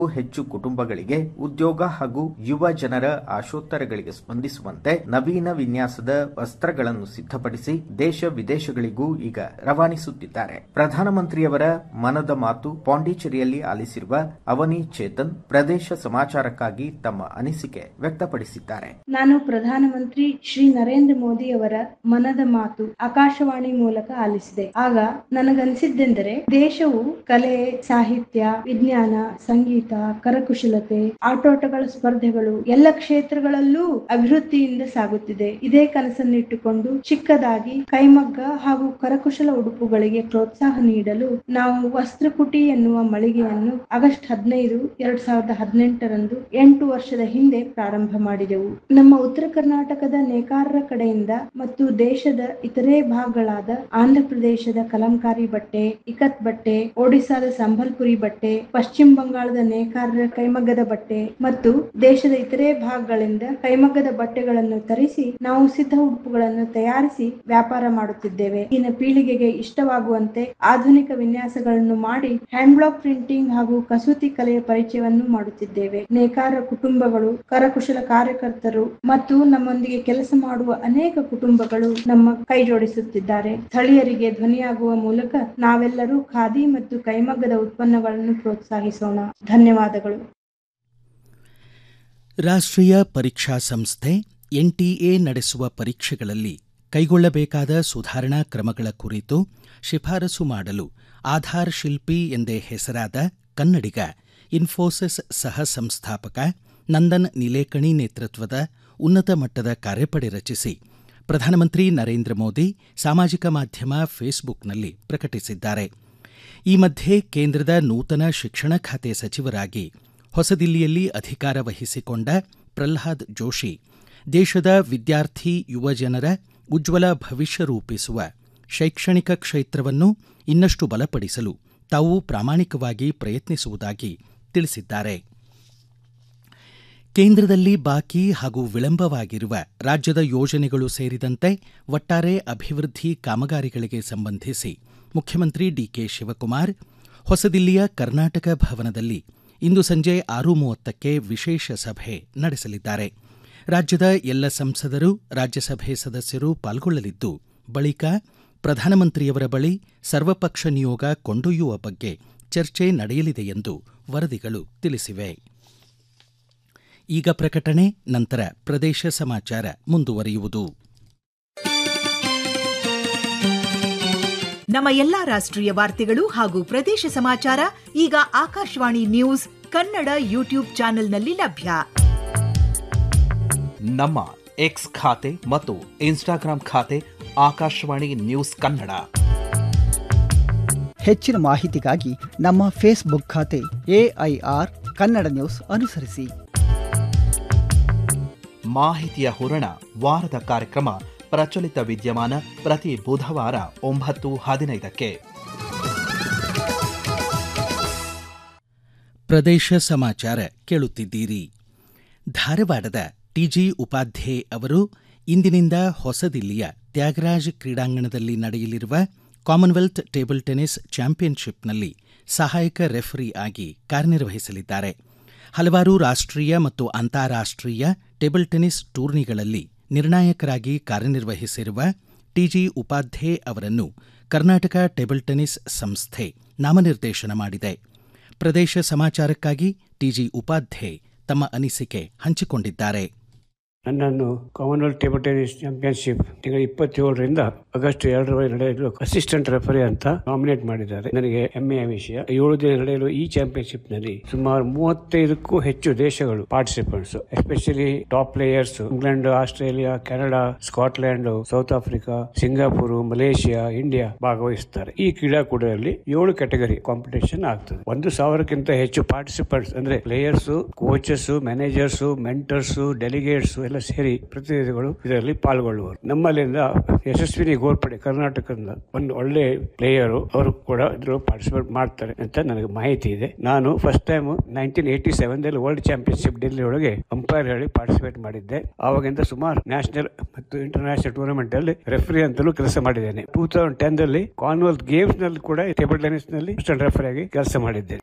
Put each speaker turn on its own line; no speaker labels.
ಹೆಚ್ಚು ಕುಟುಂಬಗಳಿಗೆ ಉದ್ಯೋಗ ಹಾಗೂ ಯುವ ಜನರ ಆಶೋತ್ತರಗಳಿಗೆ ಸ್ಪಂದಿಸುವಂತೆ ನವೀನ ವಿನ್ಯಾಸದ ವಸ್ತ್ರಗಳನ್ನು ಸಿದ್ಧಪಡಿಸಿ ದೇಶ ವಿದೇಶಗಳಿಗೂ ಈಗ ರವಾನಿಸುತ್ತಿದ್ದಾರೆ ಪ್ರಧಾನಮಂತ್ರಿಯವರ ಮನದ ಮಾತು ಪಾಂಡಿಚೇರಿಯಲ್ಲಿ ಆಲಿಸಿರುವ ಅವನಿ ಚೇತನ್ ಪ್ರದೇಶ ಸಮಾಚಾರಕ್ಕಾಗಿ ತಮ್ಮ ಅನಿಸಿಕೆ ವ್ಯಕ್ತಪಡಿಸಿದ್ದಾರೆ
ನಾನು ಪ್ರಧಾನಮಂತ್ರಿ ಶ್ರೀ ನರೇಂದ್ರ ಮೋದಿ ಅವರ ಮನದ ಮಾತು ಆಕಾಶವಾಣಿ ಮೂಲಕ ಆಲಿಸಿದೆ ಆಗ ನನಗನ್ಸಿದ್ದೆಂದರೆ ದೇಶವು ಕಲೆ ಸಾಹಿತ್ಯ ವಿಜ್ಞಾನ ಸಂಗೀತ ಕರಕುಶಲತೆ ಆಟೋಟಗಳ ಸ್ಪರ್ಧೆಗಳು ಎಲ್ಲ ಕ್ಷೇತ್ರಗಳಲ್ಲೂ ಅಭಿವೃದ್ಧಿಯಿಂದ ಸಾಗುತ್ತಿದೆ ಇದೇ ಕನಸನ್ನಿಟ್ಟುಕೊಂಡು ಚಿಕ್ಕದಾಗಿ ಕೈಮಗ್ಗ ಹಾಗೂ ಕರಕುಶಲ ಉಡುಪುಗಳಿಗೆ ಪ್ರೋತ್ಸಾಹ ನೀಡಲು ನಾವು ವಸ್ತ್ರಕುಟಿ ಎನ್ನುವ ಮಳಿಗೆಯನ್ನು ಆಗಸ್ಟ್ ಹದಿನೈದು ಎರಡ್ ಸಾವಿರದ ಹದಿನೆಂಟರಂದು ಎಂಟು ವರ್ಷದ ಹಿಂದೆ ಪ್ರಾರಂಭ ಮಾಡಿದೆವು ನಮ್ಮ ಉತ್ತರ ಕರ್ನಾಟಕದ ನೇಕಾರರ ಕಡೆಯಿಂದ ಮತ್ತು ದೇಶದ ಇತರೆ ಭಾಗಗಳಾದ ಆಂಧ್ರ ಪ್ರದೇಶದ ಕಲಂಕಾರಿ ಬಟ್ಟೆ ಇಕತ್ ಬಟ್ಟೆ ಒಡಿಸಾದ ಸಂಬಲ್ಪುರಿ ಬಟ್ಟೆ ಪಶ್ಚಿಮ ಬಂಗಾಳದ ನೇಕಾರರ ಕೈಮಗ್ಗದ ಬಟ್ಟೆ ಮತ್ತು ದೇಶದ ಇತರೆ ಭಾಗಗಳಿಂದ ಕೈಮಗ್ಗದ ಬಟ್ಟೆಗಳನ್ನು ತರಿಸಿ ನಾವು ಸಿದ್ಧ ಉಡುಪುಗಳನ್ನು ತಯಾರಿಸಿ ವ್ಯಾಪಾರ ಮಾಡುತ್ತಿದ್ದೇವೆ ಈಗಿನ ಪೀಳಿಗೆಗೆ ಇಷ್ಟವಾಗುವಂತೆ ಆಧುನಿಕ ವಿನ್ಯಾಸಗಳನ್ನು ಮಾಡಿ ಹ್ಯಾಂಡ್ ಬ್ಲಾಕ್ ಪ್ರಿಂಟಿಂಗ್ ಹಾಗೂ ಕಸೂತಿ ಕಲೆಯ ಪರಿಚಯವನ್ನು ಮಾಡುತ್ತಿದ್ದೇವೆ ನೇಕಾರ ಕುಟುಂಬಗಳು ಕರಕುಶಲ ಕಾರ್ಯಕರ್ತರು ಮತ್ತು ನಮ್ಮೊಂದಿಗೆ ಕೆಲಸ ಮಾಡುವ ಅನೇಕ ಕುಟುಂಬಗಳು ನಮ್ಮ ಕೈ ಜೋಡಿಸುತ್ತಿದ್ದಾರೆ ಸ್ಥಳೀಯರಿಗೆ ಧ್ವನಿಯಾಗುವ ಮೂಲಕ ನಾವೆಲ್ಲರೂ ಖಾದಿ ಮತ್ತು ಕೈಮಗ್ಗದ ಉತ್ಪನ್ನಗಳನ್ನು ಪ್ರೋತ್ಸಾಹಿಸೋಣ ಧನ್ಯವಾದಗಳು
ರಾಷ್ಟ್ರೀಯ ಪರೀಕ್ಷಾ ಸಂಸ್ಥೆ ಎನ್ಟಿಎ ನಡೆಸುವ ಪರೀಕ್ಷೆಗಳಲ್ಲಿ ಕೈಗೊಳ್ಳಬೇಕಾದ ಸುಧಾರಣಾ ಕ್ರಮಗಳ ಕುರಿತು ಶಿಫಾರಸು ಮಾಡಲು ಆಧಾರ್ ಶಿಲ್ಪಿ ಎಂದೇ ಹೆಸರಾದ ಕನ್ನಡಿಗ ಇನ್ಫೋಸಿಸ್ ಸಹ ಸಂಸ್ಥಾಪಕ ನಂದನ್ ನಿಲೇಕಣಿ ನೇತೃತ್ವದ ಉನ್ನತ ಮಟ್ಟದ ಕಾರ್ಯಪಡೆ ರಚಿಸಿ ಪ್ರಧಾನಮಂತ್ರಿ ನರೇಂದ್ರ ಮೋದಿ ಸಾಮಾಜಿಕ ಮಾಧ್ಯಮ ಫೇಸ್ಬುಕ್ನಲ್ಲಿ ಪ್ರಕಟಿಸಿದ್ದಾರೆ ಈ ಮಧ್ಯೆ ಕೇಂದ್ರದ ನೂತನ ಶಿಕ್ಷಣ ಖಾತೆ ಸಚಿವರಾಗಿ ಹೊಸದಿಲ್ಲಿಯಲ್ಲಿ ಅಧಿಕಾರ ವಹಿಸಿಕೊಂಡ ಪ್ರಲ್ಹಾದ್ ಜೋಶಿ ದೇಶದ ವಿದ್ಯಾರ್ಥಿ ಯುವಜನರ ಉಜ್ವಲ ಭವಿಷ್ಯ ರೂಪಿಸುವ ಶೈಕ್ಷಣಿಕ ಕ್ಷೇತ್ರವನ್ನು ಇನ್ನಷ್ಟು ಬಲಪಡಿಸಲು ತಾವು ಪ್ರಾಮಾಣಿಕವಾಗಿ ಪ್ರಯತ್ನಿಸುವುದಾಗಿ ತಿಳಿಸಿದ್ದಾರೆ ಕೇಂದ್ರದಲ್ಲಿ ಬಾಕಿ ಹಾಗೂ ವಿಳಂಬವಾಗಿರುವ ರಾಜ್ಯದ ಯೋಜನೆಗಳು ಸೇರಿದಂತೆ ಒಟ್ಟಾರೆ ಅಭಿವೃದ್ಧಿ ಕಾಮಗಾರಿಗಳಿಗೆ ಸಂಬಂಧಿಸಿ ಮುಖ್ಯಮಂತ್ರಿ ಡಿಕೆ ಶಿವಕುಮಾರ್ ಹೊಸದಿಲ್ಲಿಯ ಕರ್ನಾಟಕ ಭವನದಲ್ಲಿ ಇಂದು ಸಂಜೆ ಆರು ಮೂವತ್ತಕ್ಕೆ ವಿಶೇಷ ಸಭೆ ನಡೆಸಲಿದ್ದಾರೆ ರಾಜ್ಯದ ಎಲ್ಲ ಸಂಸದರು ರಾಜ್ಯಸಭೆ ಸದಸ್ಯರು ಪಾಲ್ಗೊಳ್ಳಲಿದ್ದು ಬಳಿಕ ಪ್ರಧಾನಮಂತ್ರಿಯವರ ಬಳಿ ಸರ್ವಪಕ್ಷ ನಿಯೋಗ ಕೊಂಡೊಯ್ಯುವ ಬಗ್ಗೆ ಚರ್ಚೆ ನಡೆಯಲಿದೆ ಎಂದು ವರದಿಗಳು ತಿಳಿಸಿವೆ ಈಗ ಪ್ರಕಟಣೆ ನಂತರ ಪ್ರದೇಶ ಸಮಾಚಾರ ಮುಂದುವರಿಯುವುದು
ನಮ್ಮ ಎಲ್ಲಾ ರಾಷ್ಟ್ರೀಯ ವಾರ್ತೆಗಳು ಹಾಗೂ ಪ್ರದೇಶ ಸಮಾಚಾರ ಈಗ ಆಕಾಶವಾಣಿ ನ್ಯೂಸ್ ಕನ್ನಡ ಯೂಟ್ಯೂಬ್ ಚಾನೆಲ್ನಲ್ಲಿ ಲಭ್ಯ
ನಮ್ಮ ಎಕ್ಸ್ ಖಾತೆ ಮತ್ತು ಇನ್ಸ್ಟಾಗ್ರಾಂ ಖಾತೆ ಆಕಾಶವಾಣಿ ನ್ಯೂಸ್ ಕನ್ನಡ
ಹೆಚ್ಚಿನ ಮಾಹಿತಿಗಾಗಿ ನಮ್ಮ ಫೇಸ್ಬುಕ್ ಖಾತೆ ಎಐಆರ್ ಕನ್ನಡ ನ್ಯೂಸ್ ಅನುಸರಿಸಿ
ಮಾಹಿತಿಯ ಹೂರಣ ವಾರದ ಕಾರ್ಯಕ್ರಮ ಪ್ರಚಲಿತ ವಿದ್ಯಮಾನ ಪ್ರತಿ ಬುಧವಾರ ಒಂಬತ್ತು ಹದಿನೈದಕ್ಕೆ
ಪ್ರದೇಶ ಸಮಾಚಾರ ಕೇಳುತ್ತಿದ್ದೀರಿ ಧಾರವಾಡದ ಟಿಜಿ ಉಪಾಧ್ಯೆ ಅವರು ಇಂದಿನಿಂದ ಹೊಸದಿಲ್ಲಿಯ ತ್ಯಾಗರಾಜ್ ಕ್ರೀಡಾಂಗಣದಲ್ಲಿ ನಡೆಯಲಿರುವ ಕಾಮನ್ವೆಲ್ತ್ ಟೇಬಲ್ ಟೆನಿಸ್ ಚಾಂಪಿಯನ್ಶಿಪ್ನಲ್ಲಿ ಸಹಾಯಕ ರೆಫರಿ ಆಗಿ ಕಾರ್ಯನಿರ್ವಹಿಸಲಿದ್ದಾರೆ ಹಲವಾರು ರಾಷ್ಟ್ರೀಯ ಮತ್ತು ಅಂತಾರಾಷ್ಟ್ರೀಯ ಟೇಬಲ್ ಟೆನಿಸ್ ಟೂರ್ನಿಗಳಲ್ಲಿ ನಿರ್ಣಾಯಕರಾಗಿ ಕಾರ್ಯನಿರ್ವಹಿಸಿರುವ ಟಿಜಿ ಉಪಾಧ್ಯೆ ಅವರನ್ನು ಕರ್ನಾಟಕ ಟೇಬಲ್ ಟೆನಿಸ್ ಸಂಸ್ಥೆ ನಾಮನಿರ್ದೇಶನ ಮಾಡಿದೆ ಪ್ರದೇಶ ಸಮಾಚಾರಕ್ಕಾಗಿ ಟಿಜಿ ಉಪಾಧ್ಯೆ ತಮ್ಮ ಅನಿಸಿಕೆ ಹಂಚಿಕೊಂಡಿದ್ದಾರೆ
ನನ್ನನ್ನು ಕಾಮನ್ವೆಲ್ತ್ ಟೇಬಲ್ ಟೆನಿಸ್ ಚಾಂಪಿಯನ್ಶಿಪ್ ತಿಂಗಳ ಇಪ್ಪತ್ತೇಳರಿಂದ ಆಗಸ್ಟ್ ಎರಡರವರೆಗೆ ನಡೆಯಲು ಅಸಿಸ್ಟೆಂಟ್ ರೆಫರಿ ಅಂತ ನಾಮಿನೇಟ್ ಮಾಡಿದ್ದಾರೆ ನನಗೆ ಹೆಮ್ಮೆಯ ವಿಷಯ ಏಳು ದಿನ ನಡೆಯಲು ಈ ಚಾಂಪಿಯನ್ಶಿಪ್ ನಲ್ಲಿ ಸುಮಾರು ಮೂವತ್ತೈದಕ್ಕೂ ಹೆಚ್ಚು ದೇಶಗಳು participants especially top players England Australia Canada Scotland South Africa Singapore Malaysia India ಭಾಗವಹಿಸುತ್ತಾರೆ ಈ ಕ್ರೀಡಾಕೂಟದಲ್ಲಿ ಏಳು ಕ್ಯಾಟಗರಿ ಕಾಂಪಿಟೇಷನ್ ಆಗ್ತದೆ ಒಂದು ಸಾವಿರಕ್ಕಿಂತ ಹೆಚ್ಚು ಪಾರ್ಟಿಸಿಪೆಂಟ್ಸ್ ಅಂದ್ರೆ players coaches managers mentors delegates ಎಲ್ಲ ಸೇರಿ ಪ್ರತಿನಿಧಿಗಳು ಇದರಲ್ಲಿ ಪಾಲ್ಗೊಳ್ಳುವರು ನಮ್ಮಲ್ಲಿಂದ ಯಶಸ್ವಿನಿ ಗೋರ್ಪಡೆ ಕರ್ನಾಟಕದಿಂದ ಒಂದು ಒಳ್ಳೆ ಪ್ಲೇಯರು ಅವರು ಕೂಡ ಇದರಲ್ಲಿ ಪಾರ್ಟಿಸಿಪೇಟ್ ಮಾಡ್ತಾರೆ ಅಂತ ನನಗೆ ಮಾಹಿತಿ ಇದೆ ನಾನು first time nineteen eighty seven ದಲ್ಲಿ ವರ್ಲ್ಡ್ ಚಾಂಪಿಯನ್ಶಿಪ್ ಡೆಲ್ಲಿ ಒಳಗೆ ಅಂಪೈರ್ ಹೇಳಿ ಪಾರ್ಟಿಸಿಪೇಟ್ ಮಾಡಿದ್ದೆ ಆವಾಗಿಂದ ಸುಮಾರು ನ್ಯಾಷನಲ್ ಮತ್ತು ಇಂಟರ್ನ್ಯಾಷನಲ್ ಟೂರ್ನಮೆಂಟ್ ಅಲ್ಲಿ ರೆಫರಿ ಅಂತಲೂ ಕೆಲಸ ಮಾಡಿದ್ದೇನೆ ಟೂ ತೌಸಂಡ್ ಟೆನ್ ದಲ್ಲಿ ಕಾನ್ವೆಲ್ತ್ ಗೇಮ್ಸ್ ನಲ್ಲಿ ಕೂಡ ಟೇಬಲ್ ಟೆನಿಸ್ ನಲ್ಲಿ ರೆಫರಿ ಆಗಿ ಕೆಲಸ ಮಾಡಿದ್ದೇನೆ